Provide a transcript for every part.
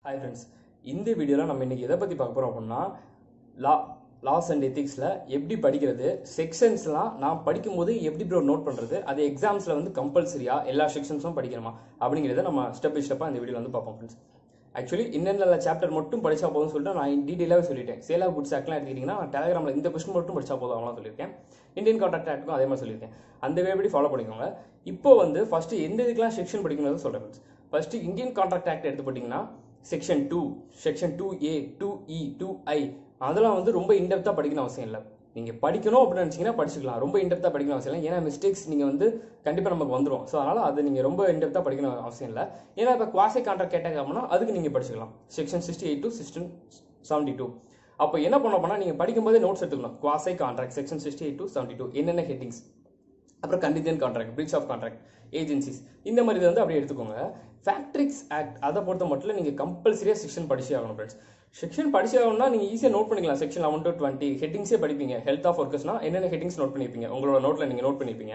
hi friends இந்த வீடியோவில் நம்ம இன்னைக்கு எதை பற்றி பார்க்க போகிறோம் அப்படின்னா லா லாஸ் அண்ட் எத்திக்ஸில் எப்படி படிக்கிறது செக்ஷன்ஸ்லாம் நான் படிக்கும்போது எப்படி ப்ரோ நோட் பண்ணுறது அது எக்ஸாம்ஸில் வந்து கம்பல்சரியாக எல்லா செக்ஷன்ஸும் படிக்கணுமா அப்படிங்கிறத நம்ம ஸ்டெப் பை ஸ்டெப்பாக இந்த வீடியோவில் வந்து பார்ப்போம் ஃப்ரெண்ட்ஸ் ஆக்சுவலி இன்னென்ன சாப்டர் மட்டும் படிச்சா போதும்னு சொல்லிட்டு நான் டீட்டெயிலாகவே சொல்லிட்டேன் சேல் ஆஃப் குட்ஸ் ஆக்ட்லாம் எடுத்துக்கிட்டிங்கன்னா நான் டெலிகிராமில் இந்த கொஸ்டின் மட்டும் படிச்சா போதும் அவங்களாம் சொல்லியிருக்கேன் இந்தியன் கான்ட்ராக்ட் ஆக்ட்டுக்கும் அதே மாதிரி சொல்லியிருக்கேன் அந்த வேபடி ஃபாலோ பண்ணிக்கோங்க இப்போ வந்து ஃபஸ்ட்டு எந்த இதுக்கெல்லாம் செக்ஷன் படிக்கணும்னு சொல்கிறேன் friends first Indian contract act எடுத்து போட்டிங்கன்னா section two section two A two E two I அதெல்லாம் வந்து ரொம்ப இன்டெப்த்தாக படிக்கணும் அவசியம் இல்லை நீங்கள் படிக்கணும் அப்படின்னு நினச்சிங்கன்னா படிச்சுக்கலாம் ரொம்ப இன்டெப்த்தாக படிக்கணும் அவசியம் இல்லை ஏன்னா மிஸ்டேக்ஸ் நீங்கள் வந்து கண்டிப்பாக நமக்கு வந்துடும் ஸோ அதனால் அது நீங்கள் ரொம்ப இன்டெப்த்தாக படிக்கணும் அவசியம் இல்லை ஏன்னா இப்போ குவாசை கான்ட்ராக்ட் கேட்டாங்க அப்படின்னா அதுக்கு நீங்கள் படிச்சுக்கலாம் section sixty eight to sixteen seventy two அப்போ என்ன பண்ண போனால் நீங்கள் படிக்கும்போதே நோட்ஸ் எடுத்துக்கணும் குவாசை contract section sixty eight to seventy two என்னென்ன ஹெட்டிங்ஸ் அப்புறம் contingent contract breach of contract agencies இந்த மாதிரி இதை வந்து அப்படியே எடுத்துக்கோங்க ஃபேக்ட்ரிக்ஸ் ஆக்ட் அதை பொறுத்த மட்டும் நீங்கள் கம்பல்சரியாக செக்ஷன் படிச்சே ஆகணும் ஃப்ரெண்ட்ஸ் செக்ஷன் படிச்சே ஆகணும்னா நீங்கள் ஈஸியாக நோட் பண்ணிக்கலாம் செக்ஷன் லெவன் டு டுவெண்ட்டி ஹெட்டிங்ஸே படிப்பீங்க ஹெல்த் ஆஃப் ஒர்க்கர்ஸ்னா என்னென்ன ஹெட்டிங்ஸ் நோட் பண்ணியிருப்பீங்க உங்களோட நோட்டில் நீங்கள் நோட் பண்ணியிருப்பீங்க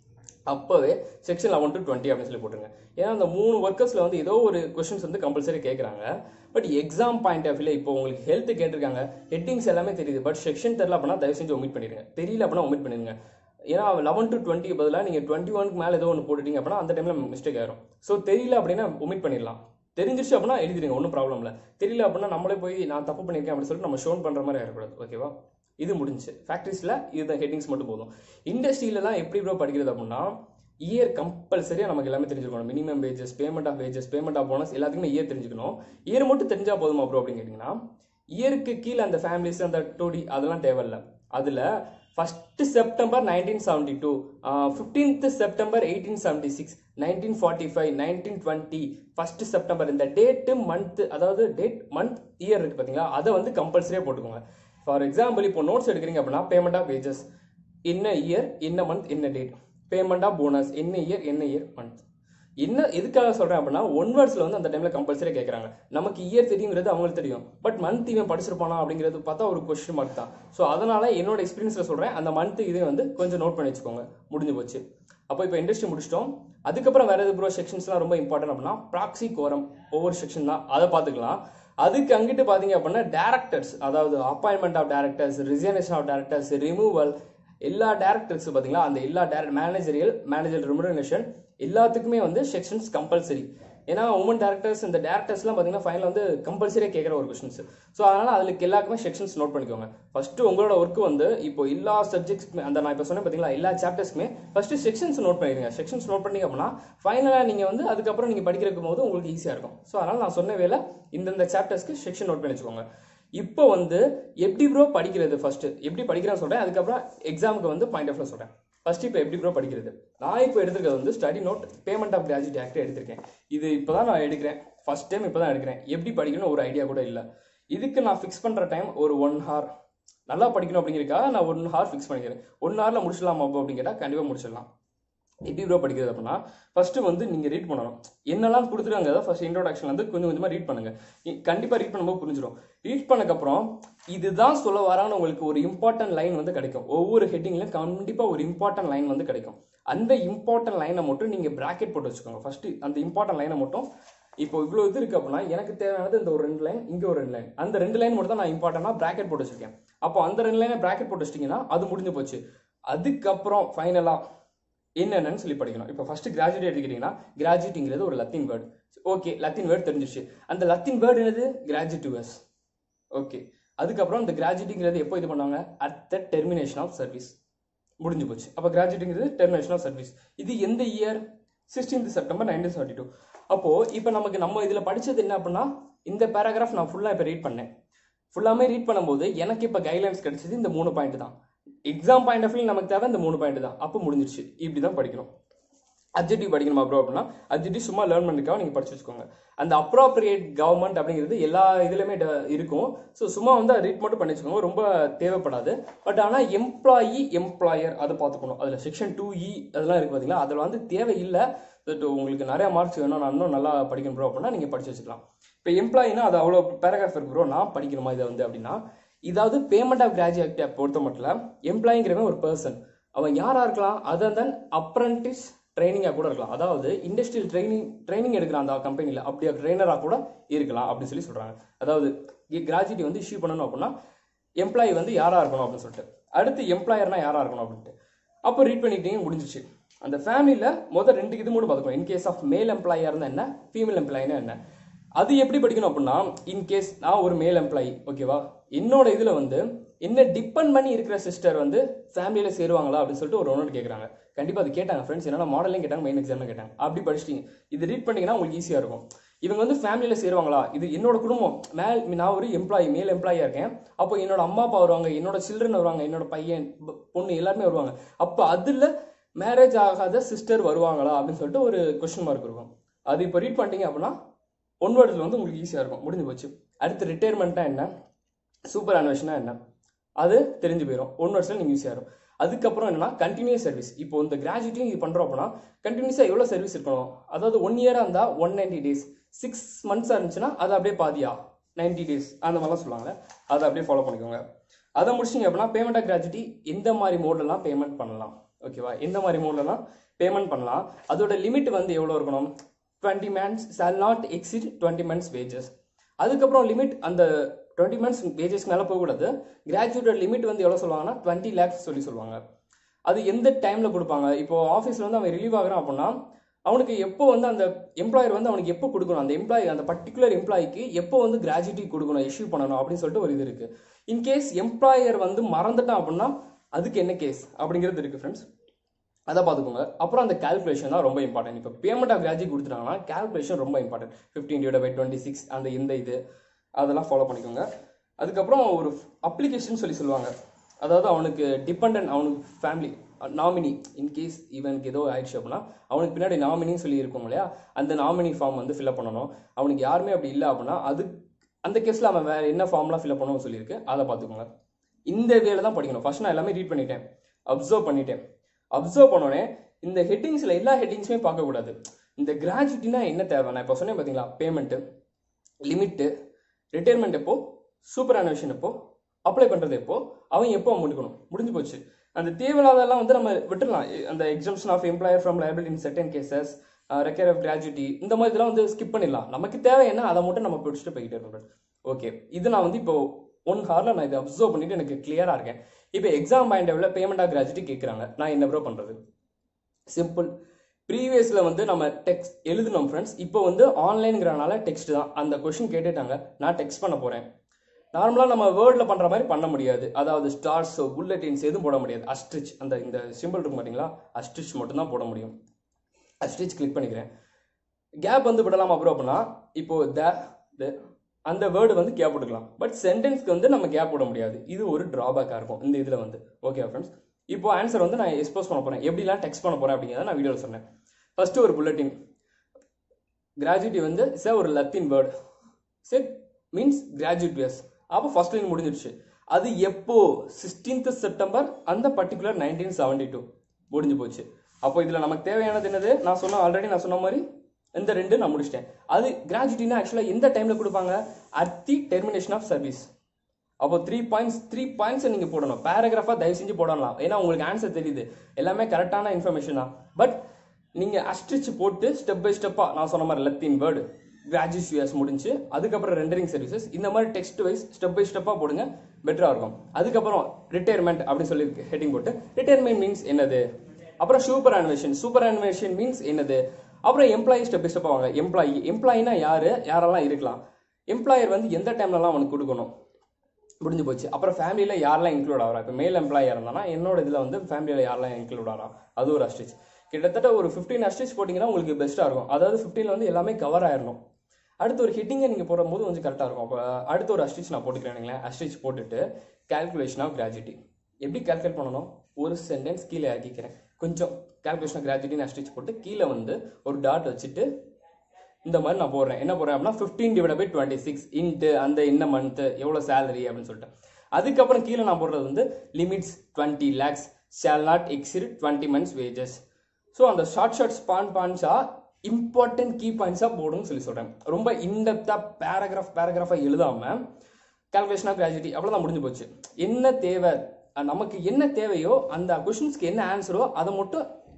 அப்போவே செக்ஷன் லெவன் டு டுவெண்ட்டி அப்படின்னு சொல்லி போட்டுருங்க ஏன்னா அந்த மூணு ஒர்க்கர்ஸில் வந்து ஏதோ ஒரு கொஷின்ஸ் வந்து கம்பல்சரி கேட்குறாங்க பட் எக்ஸாம் பாயிண்ட் ஆஃப் வியூல இப்போ உங்களுக்கு ஹெல்த் கேட்டிருக்காங்க ஹெட்டிங்ஸ் எல்லாமே தெரியுது பட் செக்ஷன் தெரியல அப்படின்னா தயவு செஞ்சு ஒமிட் பண்ணிடுங்க தெரியல அப்படின்னா ஒமிட் பண்ணிடுங்க ஏன்னா லெவன் டு டுவெண்ட்டி பதிலாக நீங்கள் டுவெண்ட்டி ஒனுக்கு மேலே ஏதோ ஒன்று போட்டுட்டீங்க அப்படின்னா அந்த டைமில் மிஸ்டேக் ஆயிரும் ஸோ தெரியல அப்படின்னா ஒமிட் பண்ணிடலாம் தெரிஞ்சிருச்சு அப்படின்னா எழுதிடுங்க ஒன்றும் ப்ராப்ளம் இல்லை தெரியல அப்படின்னா நம்மளே போய் நான் தப்பு பண்ணியிருக்கேன் அப்படின்னு சொல்லிட்டு நம்ம ஷோன் பண்ணுற மாதிரி ஆயிடக்கூடாது ஓகேவா இது முடிஞ்சு ஃபேக்ட்ரிஸில் இது ஹெட்டிங்ஸ் மட்டும் போதும் இண்டஸ்ட்ரியிலலாம் எப்படி ப்ரோ படிக்கிறது அப்படின்னா இயர் கம்பல்சரியாக நமக்கு எல்லாமே தெரிஞ்சுக்கணும் minimum wages payment of wages payment of bonus எல்லாத்துக்குமே இயர் தெரிஞ்சுக்கணும் இயர் மட்டும் தெரிஞ்சா போதுமா ப்ரோ அப்படின்னு கேட்டிங்கன்னா இயருக்கு கீழே அந்த ஃபேமிலிஸ் அந்த டோடி அதெல்லாம் தேவையில்ல அதில் first September nineteen seventy two fifteenth September eighteen seventy six nineteen forty five nineteen twenty first September இந்த டேட்டு மந்த்து அதாவது டேட் மந்த் இயர் இருக்குது பார்த்தீங்களா அதை வந்து கம்பல்சரியாக போட்டுக்கோங்க ஃபார் எக்ஸாம்பிள் இப்போ நோட்ஸ் எடுக்கிறீங்க அப்படின்னா பேமெண்ட் ஆஃப் வேஜஸ் என்ன இயர் என்ன மந்த் என்ன டேட் பேமெண்ட் ஆஃப் போனஸ் என்ன இயர் என்ன இயர் மந்த் என்ன எதுக்காக சொல்கிறேன் அப்படின்னா ஒன் வேர்ட்ஸில் வந்து அந்த டைமில் கம்பல்சரியாக கேட்குறாங்க நமக்கு இயர் தெரியுங்கிறது அவங்களுக்கு தெரியும் பட் மந்த் இவன் படிச்சிருப்பானா அப்படிங்கிறது பார்த்தா ஒரு கொஸ்டின் மார்க் தான் ஸோ அதனால் என்னோட எக்ஸ்பீரியன்ஸில் சொல்கிறேன் அந்த மந்த் இதே வந்து கொஞ்சம் நோட் பண்ணி வச்சுக்கோங்க முடிஞ்சு போச்சு அப்போ இப்போ இண்டஸ்ட்ரி முடிச்சிட்டோம் அதுக்கப்புறம் வேறு எது ப்ரோ செக்ஷன்ஸ்லாம் ரொம்ப இம்பார்ட்டன்ட் அப்படின்னா ப்ராக்சி கோரம் ஒவ்வொரு செக்ஷன் தான் அதை பார்த்துக்கலாம் அதுக்கு அங்கிட்டு பார்த்தீங்க அப்படின்னா டேரக்டர்ஸ் அதாவது appointment of directors resignation of directors removal எல்லா டேரக்டர்ஸ் பார்த்தீங்களா அந்த எல்லா டேரக்ட் மேனேஜரியல் மேனேஜர் ரிமுனேஷன் எல்லாத்துக்குமே வந்து செக்ஷன்ஸ் கம்பல்சரி ஏன்னா உமன் டேரக்டர்ஸ் இந்த டேரக்டர்ஸ்லாம் பார்த்தீங்கன்னா ஃபைனல் வந்து கம்பல்சரியாக கேட்குற ஒரு கொஷின்ஸ் ஸோ அதனால் அதுக்கு எல்லாருக்குமே செக்ஷன்ஸ் நோட் பண்ணிக்கோங்க ஃபஸ்ட்டு உங்களோட ஒர்க் வந்து இப்போ எல்லா சப்ஜெக்ட்ஸ்க்குமே அந்த நான் இப்போ சொன்னேன் பார்த்தீங்களா எல்லா சாப்டர்ஸ்க்குமே ஃபஸ்ட்டு செக்ஷன்ஸ் நோட் பண்ணிடுங்க செக்ஷன்ஸ் நோட் பண்ணிங்க அப்படின்னா ஃபைனலாக நீங்கள் வந்து அதுக்கப்புறம் நீங்கள் படிக்கிறக்கும் போது உங்களுக்கு ஈஸியாக இருக்கும் ஸோ அதனால் நான் சொன்ன வேலை இந்தந்த சாப்டர்ஸ்க்கு செக்ஷன் நோட் பண்ணி வச்சுக்கோங்க இப்போ வந்து எப்படி ப்ரோ படிக்கிறது ஃபர்ஸ்ட் எப்படி படிக்கிறேன்னு சொல்கிறேன் அதுக்கப்புறம் எக்ஸாமுக்கு வந்து பாயிண்ட் ஆஃப்ல சொல்கிறேன் ஃபர்ஸ்ட் இப்போ எப்படி ப்ரோ படிக்கிறது நான் இப்போ எடுத்துருக்கிறது வந்து study note payment of gratuity act எடுத்திருக்கேன் இது இப்போ தான் நான் எடுக்கிறேன் ஃபர்ஸ்ட் டைம் இப்போ தான் எடுக்கிறேன் எப்படி படிக்கணும்னு ஒரு ஐடியா கூட இல்லை இதுக்கு நான் ஃபிக்ஸ் பண்ணுற டைம் ஒரு ஒன் ஹார் நல்லா படிக்கணும் அப்படிங்கிறதுக்காக நான் ஒன் ஹார் ஃபிக்ஸ் பண்ணிக்கிறேன் ஒன் ஹாரில் முடிச்சிடலாமா அப்படின்னு கேட்டால் கண்டிப்பாக முடிச்சிடலாம் எப்படி ப்ரோ படிக்கிறது அப்படின்னா ஃபர்ஸ்ட் வந்து நீங்க ரீட் பண்ணணும் என்னெல்லாம் கொடுத்துருக்காங்க ஃபர்ஸ்ட் இன்ட்ரோடக்ஷன் வந்து கொஞ்சம் கொஞ்சமா ரீட் பண்ணுங்க கண்டிப்பா ரீட் பண்ணும்போது புரிஞ்சிடும் ரீட் பண்ணக்கப்புறம் இதுதான் சொல்ல வரான்னு உங்களுக்கு ஒரு இம்பார்ட்டன்ட் லைன் வந்து கிடைக்கும் ஒவ்வொரு ஹெட்டிங்லையும் கண்டிப்பா ஒரு இம்பார்ட்டன்ட் லைன் வந்து கிடைக்கும் அந்த இம்பார்ட்டன்ட் லைனை மட்டும் நீங்க பிராக்கெட் போட்டு வச்சுக்கோங்க ஃபர்ஸ்ட் அந்த இம்பார்ட்டன்ட் லைனை மட்டும் இப்போ இவ்வளோ இது இருக்கு அப்படின்னா எனக்கு தேவையானது இந்த ஒரு ரெண்டு லைன் இங்கே ஒரு ரெண்டு லைன் அந்த ரெண்டு லைன் மட்டும் தான் நான் இம்பார்ட்டண்டாக பிராக்கெட் போட்டு வச்சிருக்கேன் அப்போ அந்த ரெண்டு லைனை பிராக்கெட் போட்டு வச்சிட்டிங்கன்னா அது முடிஞ்சு போச்சு அதுக்கப்புறம் ஃபைனலாக என்னென்னு சொல்லி படிக்கணும் இப்போ ஃபர்ஸ்ட் கிராஜுவேட் எடுத்துக்கிட்டீங்கன்னா கிராஜுவேட்டுங்கிறது ஒரு Latin word okay Latin word தெரிஞ்சிச்சு அந்த லத்தின் வேர்டு என்னது கிராஜுவேட்டுவஸ் ஓகே அதுக்கப்புறம் இந்த கிராஜுவேட்டுங்கிறது எப்போ இது பண்ணுவாங்க at the termination of service முடிஞ்சு போச்சு அப்போ கிராஜுவேட்டுங்கிறது டெர்மினேஷன் ஆஃப் சர்வீஸ் இது எந்த year sixteenth September nineteen seventy two அப்போது இப்போ நமக்கு நம்ம இதில் படித்தது என்ன அப்படின்னா இந்த பேராகிராஃப் நான் ஃபுல்லாக இப்போ ரீட் பண்ணேன் ஃபுல்லாமே ரீட் பண்ணும்போது எனக்கு இப்போ கைட்லைன்ஸ் கிடைச்சது இந்த மூணு பாயிண்ட் தான் எக்ஸாம் பாயிண்ட் ஆஃப் வியூ நமக்கு தேவை இந்த மூணு பாயிண்ட் தான் அப்போ முடிஞ்சிருச்சு இப்படி தான் படிக்கணும் அப்ஜெக்டிவ் படிக்கணுமா ப்ரோ அப்படின்னா அப்ஜெக்டிவ் சும்மா லேர்ன் பண்ணிக்காம நீங்கள் படிச்சு வச்சுக்கோங்க அந்த அப்ரோப்ரியேட் கவர்மெண்ட் அப்படிங்கிறது எல்லா இதுலையுமே இருக்கும் ஸோ சும்மா வந்து ரீட் மட்டும் பண்ணி வச்சுக்கோங்க ரொம்ப தேவைப்படாது பட் ஆனால் எம்ப்ளாயி எம்ப்ளாயர் அதை பார்த்துக்கணும் அதில் செக்ஷன் டூ இ அதெல்லாம் இருக்குது பார்த்தீங்களா அதில் வந்து தேவையில்லை பட் உங்களுக்கு நிறைய மார்க்ஸ் வேணும் நான் இன்னும் நல்லா படிக்கணும் ப்ரோ அப்படின்னா நீங்கள் படிச்சு வச்சுக்கலாம் இப்போ எம்ப்ளாயினா அது அவ்வளோ பேராகிராஃப் இருக்கு ப்ரோ நான் படிக்கணுமா இதை வந்து அப்படின்னா இதாவது பேமெண்ட் ஆஃப் கிராஜுவேட் பொறுத்த மட்டும் எம்ப்ளாயிங்கிறவன் ஒரு பர்சன் அவன் யாரா இருக்கலாம் அதர் தன் அப்ரண்டிஸ் ட்ரைனிங்காக கூட இருக்கலாம் அதாவது இண்டஸ்ட்ரியல் ட்ரைனிங் ட்ரைனிங் எடுக்கிற அந்த கம்பெனியில் அப்படியே ட்ரைனராக கூட இருக்கலாம் அப்படின்னு சொல்லி சொல்கிறாங்க அதாவது கிராஜுவிட்டி வந்து இஷ்யூ பண்ணணும் அப்படின்னா எம்ப்ளாயி வந்து யாராக இருக்கணும் அப்படின்னு சொல்லிட்டு அடுத்து எம்ப்ளாயர்னா யாராக இருக்கணும் அப்படின்ட்டு அப்போ ரீட் பண்ணிட்டீங்க முடிஞ்சிச்சு அந்த ஃபேமிலியில் மொதல் ரெண்டு இது மட்டும் பார்த்துக்கணும் இன் கேஸ் ஆஃப் மேல் எம்ப்ளாயாக இருந்தால் என்ன ஃபீமேல் எம்ப்ளாயினா என்ன அது எப்படி படிக்கணும் அப்படின்னா இன் கேஸ் நான் ஒரு மேல் எம்ப்ளாயி ஓகேவா என்னோட இதில் வந்து என்ன டிபெண்ட் பண்ணி இருக்கிற சிஸ்டர் வந்து ஃபேமிலியில் சேருவாங்களா அப்படின்னு சொல்லிட்டு ஒரு ஒன்று கேட்குறாங்க கண்டிப்பாக அது கேட்டாங்க ஃப்ரெண்ட்ஸ் என்னன்னா மாடலையும் கேட்டாங்க மெயின் எக்ஸாம்னு கேட்டாங்க அப்படி படிச்சிட்டீங்க இது ரீட் பண்ணீங்கன்னா உங்களுக்கு ஈஸியாக இருக்கும் இவங்க வந்து ஃபேமிலியில் சேருவாங்களா இது என்னோட குடும்பம் மேல் நான் ஒரு எம்ப்ளாயி மேல் எம்ப்ளாயியாக இருக்கேன் அப்போ என்னோட அம்மா அப்பா வருவாங்க என்னோட சில்ட்ரன் வருவாங்க என்னோட பையன் ப- பொண்ணு எல்லாருமே வருவாங்க அப்போ அதில் மேரேஜ் ஆகாத சிஸ்டர் வருவாங்களா அப்படின்னு சொல்லிட்டு ஒரு கொஸ்டின் மார்க் இருக்கும் அது இப்போ ரீட் பண்ணிட்டீங்க அப்படின்னா ஒன் வேர்டில் வந்து உங்களுக்கு ஈஸியாக இருக்கும் முடிஞ்சு போச்சு அடுத்து ரிட்டையர்மெண்ட்டாக என்ன சூப்பர் அனிவேஷனா என்ன அது தெரிஞ்சு போயிடும் ஒன் வருஷம் நீங்கள் ஈஸியாக இருக்கும் அதுக்கப்புறம் என்னன்னா கண்டினியூஸ் சர்வீஸ் இப்போ இந்த கிராஜுவேட்டிங் இது பண்ணுறோம் அப்படின்னா கண்டினியூஸாக எவ்வளோ சர்வீஸ் இருக்கணும் அதாவது ஒன் இயராக இருந்தால் ஒன் நைன்டி டேஸ் சிக்ஸ் மந்த்ஸாக இருந்துச்சுன்னா அது அப்படியே பாதியா 90 டேஸ் அந்த மாதிரிலாம் சொல்லுவாங்க அதை அப்படியே ஃபாலோ பண்ணிக்கோங்க அதை முடிச்சிங்க அப்படின்னா பேமெண்ட் ஆஃப் கிராஜுவிட்டி எந்த மாதிரி மோட்லலாம் பேமெண்ட் பண்ணலாம் ஓகேவா எந்த மாதிரி மோட்லலாம் பேமெண்ட் பண்ணலாம் அதோட லிமிட் வந்து எவ்வளோ இருக்கணும் twenty months shall not exceed twenty months wages அதுக்கப்புறம் லிமிட் அந்த டுவெண்ட்டி மந்த்ஸ் வேஜஸ்க்கு மேலே போகக்கூடாது கிராஜுவேட்டோட லிமிட் வந்து எவ்வளோ சொல்லுவாங்கன்னா டுவெண்ட்டி லேக்ஸ் சொல்லி சொல்லுவாங்க அது எந்த டைமில் கொடுப்பாங்க இப்போ ஆஃபீஸில் வந்து அவன் ரிலீவ் ஆகுறான் அப்படின்னா அவனுக்கு எப்போ வந்து அந்த எம்ப்ளாயர் வந்து அவனுக்கு எப்போ கொடுக்கணும் அந்த எம்ப்ளாயி அந்த பர்டிகுலர் எம்ப்ளாய்க்கு எப்போ வந்து கிராஜுவிட்டி கொடுக்கணும் இஷ்யூ பண்ணணும் அப்படின்னு சொல்லிட்டு ஒரு இது இருக்கு இன்கேஸ் எம்ப்ளாயர் வந்து மறந்துட்டான் அப்படின்னா அதுக்கு என்ன கேஸ் அப்படிங்கிறது இருக்கு ஃப்ரெண்ட்ஸ் அதை பார்த்துக்கோங்க அப்புறம் அந்த கால்குலேஷன் தான் ரொம்ப இம்பார்ட்டன்ட் இப்போ பேமெண்ட் ஆஃப் கிராஜுவேட் கொடுத்துட்டாங்கன்னா கால்குலேஷன் ரொம்ப important fifteen divide by twenty six அந்த இந்த இது அதெல்லாம் ஃபாலோ பண்ணிக்கோங்க அதுக்கப்புறம் ஒரு அப்ளிகேஷன் சொல்லி சொல்லுவாங்க அதாவது அவனுக்கு டிபெண்ட் அவனுக்கு ஃபேமிலி நாமினி இன்கேஸ் இவனுக்கு ஏதோ ஆயிடுச்சு அப்படின்னா அவனுக்கு பின்னாடி நாமினின்னு சொல்லி இருக்கும் இல்லையா அந்த நாமினி ஃபார்ம் வந்து ஃபில்அப் பண்ணணும் அவனுக்கு யாருமே அப்படி இல்லை அப்படின்னா அது அந்த கேஸில் அவன் வேறு என்ன ஃபார்ம்லாம் ஃபில்அப் பண்ணணும்னு சொல்லியிருக்கு அதை பார்த்துக்கோங்க இந்த வேலை தான் படிக்கணும் ஃபர்ஸ்ட் நான் எல்லாமே ரீட் பண்ணிட்டேன் அப்சர்வ் பண்ணிட்டேன் அப்சர்வ் பண்ணோடனே இந்த ஹெட்டிங்ஸில் எல்லா ஹெட்டிங்ஸுமே பார்க்கக்கூடாது இந்த கிராஜுவிட்டினா என்ன தேவை நான் இப்போ சொன்னேன் பார்த்தீங்களா பேமெண்ட்டு லிமிட்டு ரிட்டையர்மெண்ட் எப்போ சூப்பர் அனுவேஷன் எப்போ அப்ளை பண்ணுறது எப்போ அவன் எப்போ முடிக்கணும் முடிஞ்சு போச்சு அந்த தேவையில்லாதெல்லாம் வந்து நம்ம விட்டுடலாம் அந்த exemption of employer from liability in certain cases recover of gratuity இந்த மாதிரி இதெல்லாம் வந்து ஸ்கிப் பண்ணிடலாம் நமக்கு தேவை என்ன அதை மட்டும் நம்ம பிடிச்சிட்டு போய்கிட்டே இருக்கணும் ஓகே இது நான் வந்து இப்போ ஒன் ஹாரில் நான் இதை அப்சர்வ் பண்ணிட்டு எனக்கு கிளியராக இருக்கேன் இப்போ எக்ஸாம் பாயிண்ட் லெவலில் பேமெண்ட் ஆஃப் கிராஜுவிட்டி கேட்குறாங்க நான் என்ன ப்ரோ பண்ணுறது சிம்பிள் ப்ரீவியஸில் வந்து நம்ம டெக்ஸ்ட் எழுதினோம் ஃப்ரெண்ட்ஸ் இப்போ வந்து ஆன்லைனுங்கிறனால டெக்ஸ்ட் தான் அந்த கொஷின் கேட்டுட்டாங்க நான் டெக்ஸ்ட் பண்ண போகிறேன் நார்மலாக நம்ம வேர்டில் பண்ணுற மாதிரி பண்ண முடியாது அதாவது ஸ்டார்ஸ் புல்லட்டின்ஸ் எதுவும் போட முடியாது அஸ்ட்ரிச் அந்த இந்த சிம்பிள் இருக்கும் பார்த்தீங்களா அஸ்ட்ரிச் மட்டும்தான் போட முடியும் அஸ்ட்ரிச் கிளிக் பண்ணிக்கிறேன் கேப் வந்து விடலாமா ப்ரோ அப்படின்னா இப்போ த த அந்த வேர்டு வந்து கேப் விட்டுக்கலாம் பட் சென்டென்ஸ்க்கு வந்து நம்ம கேப் விட முடியாது இது ஒரு ட்ராபேக்காக இருக்கும் இந்த இதில் வந்து ஓகே ஃப்ரெண்ட்ஸ் இப்போ ஆன்சர் வந்து நான் எக்ஸ்போஸ் பண்ண போகிறேன் எப்படிலாம் டெக்ஸ்ட் பண்ண போகிறேன் அப்படிங்கிறத நான் வீடியோவில் சொன்னேன் ஃபர்ஸ்ட் ஒரு புல்லட்டின் கிராஜுவிட்டி வந்து இஸ் ஒரு லத்தின் வேர்டு சரி மீன்ஸ் கிராஜுவேட் அப்போ ஃபர்ஸ்ட் லைன் முடிஞ்சிருச்சு அது எப்போ சிக்ஸ்டீன்த் செப்டம்பர் அந்த பர்டிகுலர் நைன்டீன் செவன்டி டூ முடிஞ்சு போச்சு அப்போ இதில் நமக்கு தேவையானது என்னது நான் சொன்ன ஆல்ரெடி நான் சொன்ன மாதிரி இந்த ரெண்டு நான் முடிச்சிட்டேன் அது கிராஜுவிட்டினா ஆக்சுவலாக எந்த டைமில் கொடுப்பாங்க at the termination of service அப்போ த்ரீ பாயிண்ட்ஸ் த்ரீ பாயிண்ட்ஸ் நீங்கள் போடணும் பேராகிராஃபாக தயவு செஞ்சு போடலாம் ஏன்னா உங்களுக்கு ஆன்சர் தெரியுது எல்லாமே கரெக்டான இன்ஃபர்மேஷன் தான் பட் நீங்கள் அஸ்டிச் போட்டு ஸ்டெப் பை ஸ்டெப்பாக நான் சொன்ன மாதிரி லத்தின் வேர்டு கிராஜுவேஷன் முடிஞ்சு அதுக்கப்புறம் ரெண்டரிங் சர்வீசஸ் இந்த மாதிரி டெக்ஸ்ட் வைஸ் ஸ்டெப் பை ஸ்டெப்பாக போடுங்க பெட்டராக இருக்கும் அதுக்கப்புறம் ரிட்டையர்மெண்ட் அப்படின்னு சொல்லி ஹெட்டிங் போட்டு ரிட்டையர்மெண்ட் மீன்ஸ் என்னது அப்புறம் superannuation superannuation means என்னது அப்புறம் எம்ப்ளாயி ஸ்டெப் பை ஸ்டெப்பாக வாங்க எம்ப்ளாயி எம்ப்ளாயினா யாரு யாரெல்லாம் இருக்கலாம் எம்ப்ளாயர் வந்து எந்த டைம்லலாம் அவனுக்கு கொடுக்கணும் முடிஞ்சு போச்சு அப்புறம் ஃபேமிலியில் யாரெல்லாம் இன்க்ளூட் ஆகிறா இப்போ மேல் எம்ப்ளாயாக இருந்தானா என்னோட இதில் வந்து ஃபேமிலியில் யாரெல்லாம் இன்க்ளூட் ஆகிறா அது ஒரு அஸ்டிச் கிட்டத்தட்ட ஒரு ஃபிஃப்டீன் அஸ்டிச் போட்டிங்கன்னா உங்களுக்கு பெஸ்ட்டாக இருக்கும் அதாவது ஃபிஃப்டீனில் வந்து எல்லாமே கவர் ஆயிடணும் அடுத்து ஒரு ஹிட்டிங்கை நீங்கள் போடும்போது கொஞ்சம் கரெக்டாக இருக்கும் அப்போ அடுத்து ஒரு அஸ்டிச் நான் போட்டுக்கிறேன் அஸ்டிச் போட்டுட்டு கால்குலேஷன் ஆஃப் கிராஜுவிட்டி எப்படி கால்குலேட் பண்ணணும் ஒரு சென்டென்ஸ் கீழே இறக்கிக்கிறேன் கொஞ்சம் கால்குலேஷன் ஆஃப் கிராஜுவிட்டின்னு அஸ்டிச் போட்டு கீழே வந்து ஒரு டாட் வச்சுட்டு இந்த மாதிரி நான் போடுறேன் என்ன போடுறேன் அப்படின்னா fifteen divide by twenty six into அந்த என்ன மந்த்து எவ்வளோ சேலரி அப்படின்னு சொல்லிட்டு அதுக்கப்புறம் கீழே நான் போடுறது வந்து limits twenty lakhs shall not exceed twenty months wages so அந்த ஷார்ட் ஷார்ட் ஸ்பான் பாயிண்ட்ஸாக இம்பார்ட்டன்ட் கீ பாயிண்ட்ஸாக போடணும்னு சொல்லி சொல்கிறேன் ரொம்ப இன்டெப்த்தாக பேராகிராஃப் பேராகிராஃபாக எழுதாமல் கால்குலேஷன் ஆஃப் கிராஜுவிட்டி அவ்வளோதான் முடிஞ்சு போச்சு என்ன தேவை அஹ் நமக்கு என்ன தேவையோ அந்த கொஷின்ஸ்க்கு என்ன ஆன்சரோ அதை மட்டும்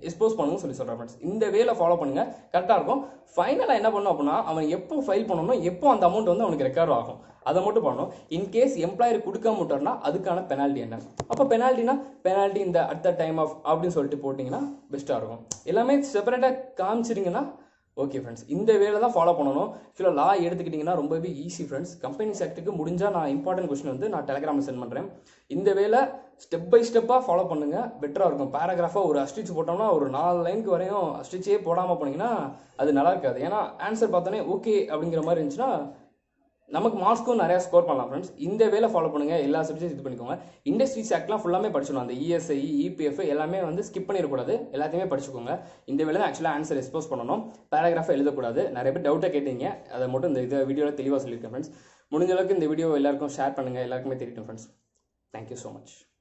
எக்ஸ்போஸ் பண்ணணும்னு சொல்லி சொல்கிறேன் ஃப்ரெண்ட்ஸ் இந்த வேல ஃபாலோ பண்ணுங்க கரெக்டாக இருக்கும் ஃபைனலாக என்ன பண்ணணும் அப்படின்னா அவன் எப்போ ஃபைல் பண்ணணும் எப்போ அந்த அமௌண்ட் வந்து அவனுக்கு ரெக்கவர் ஆகும் அதை மட்டும் பண்ணணும் இன்கேஸ் எம்ப்ளாயர் கொடுக்காம விட்டார்னா அதுக்கான பெனால்ட்டி என்ன அப்போ பெனால்ட்டினா பெனால்ட்டி இந்த அட் த டைம் ஆஃப் அப்படின்னு சொல்லிட்டு போட்டிங்கன்னா பெஸ்ட்டாக இருக்கும் எல்லாமே செப்பரேட்டாக காமிச்சிட்டிங்கன்னா ஓகே ஃப்ரெண்ட்ஸ் இந்த வேலை தான் ஃபாலோ பண்ணணும் ஆக்சுவலாக லா எடுத்துக்கிட்டிங்கன்னா ரொம்பவே ஈஸி ஃப்ரெண்ட்ஸ் கம்பெனிஸ் ஆக்ட்டுக்கு முடிஞ்சால் நான் இம்பார்ட்டன்ட் கொஸ்டின் வந்து நான் டெலிகிராமில் சென்ட் பண்ணுறேன் இந்த வேலை ஸ்டெப் பை ஸ்டெப்பாக ஃபாலோ பண்ணுங்க பெட்டராக இருக்கும் பேராகிராஃபாக ஒரு அஸ்டிச் போட்டோம்னா ஒரு நாலு லைனுக்கு வரையும் அஸ்டிச்சே போடாமல் போனீங்கன்னா அது நல்லா இருக்காது ஏன்னா ஆன்சர் பார்த்தோன்னே ஓகே அப்படிங்கிற மாதிரி இருந்துச்சுன்னா நமக்கு மார்க்ஸ்க்கும் நிறைய ஸ்கோர் பண்ணலாம் ஃப்ரெண்ட்ஸ் இந்த வேலை ஃபாலோ பண்ணுங்க எல்லா சப்ஜெக்ட்ஸ் இது பண்ணிக்கோங்க இண்டஸ்ட்ரீஸ் ஆக்ட்லாம் ஃபுல்லாமே படிச்சிடணும் அந்த இஎஸ்ஐ இபிஎஃப் எல்லாமே வந்து ஸ்கிப் பண்ணிடக்கூடாது எல்லாத்தையுமே படிச்சுக்கோங்க இந்த வேலை தான் ஆக்சுவலாக ஆன்சர் எக்ஸ்போஸ் பண்ணணும் பேராகிராஃபை எழுதக்கூடாது நிறைய பேர் டவுட்டாக கேட்டீங்க அதை மட்டும் இந்த இது வீடியோவில் தெளிவாக சொல்லியிருக்கேன் ஃப்ரெண்ட்ஸ் முடிஞ்ச அளவுக்கு இந்த வீடியோ எல்லாருக்கும் ஷேர் பண்ணுங்க எல்லாருக்குமே தெரியட்டும் ஃப்ரெண்ட்ஸ் தேங்க்யூ ஸோ மச்